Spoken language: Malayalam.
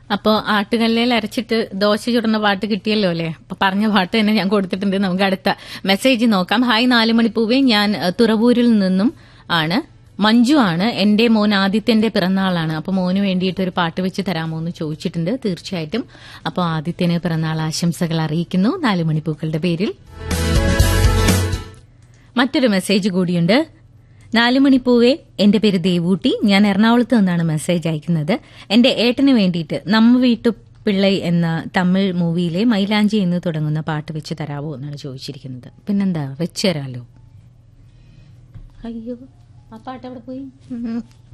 അപ്പോൾ ആട്ടുകല്ലിൽ അരച്ചിട്ട് ദോശ ചുടുന്ന പാട്ട് കിട്ടിയല്ലോ അല്ലേ അപ്പൊ പറഞ്ഞ പാട്ട് തന്നെ ഞാൻ കൊടുത്തിട്ടുണ്ട് നമുക്ക് അടുത്ത മെസ്സേജ് നോക്കാം ഹായ് നാല് മണിപ്പൂവേ ഞാൻ അഹ്, തുറവൂരിൽ നിന്നും ആണ് മഞ്ജു ആണ് എന്റെ മോൻ ആദിത്യന്റെ പിറന്നാളാണ് അപ്പൊ മോന് വേണ്ടിയിട്ട് ഒരു പാട്ട് വെച്ച് തരാമോ എന്ന് ചോദിച്ചിട്ടുണ്ട് തീർച്ചയായിട്ടും അപ്പോൾ ആദിത്യന് പിറന്നാൾ ആശംസകൾ അറിയിക്കുന്നു നാല് മണിപ്പൂക്കളുടെ പേരിൽ മറ്റൊരു മെസ്സേജ് കൂടിയുണ്ട് നാലു മണിപ്പൂവേ എന്റെ പേര് ദേവൂട്ടി ഞാൻ എറണാകുളത്ത് നിന്നാണ് മെസ്സേജ് അയക്കുന്നത് എന്റെ ഏട്ടന് വേണ്ടിയിട്ട് നമ്മ വീട്ടു പിള്ളൈ എന്ന തമിഴ് മൂവിയിലെ മൈലാഞ്ചി എന്ന് തുടങ്ങുന്ന പാട്ട് വെച്ച് തരാവോ എന്നാണ് ചോദിച്ചിരിക്കുന്നത് പിന്നെന്താ വെച്ച് തരാലോ അയ്യോ ആ പാട്ട് അവിടെ പോയി ഉം.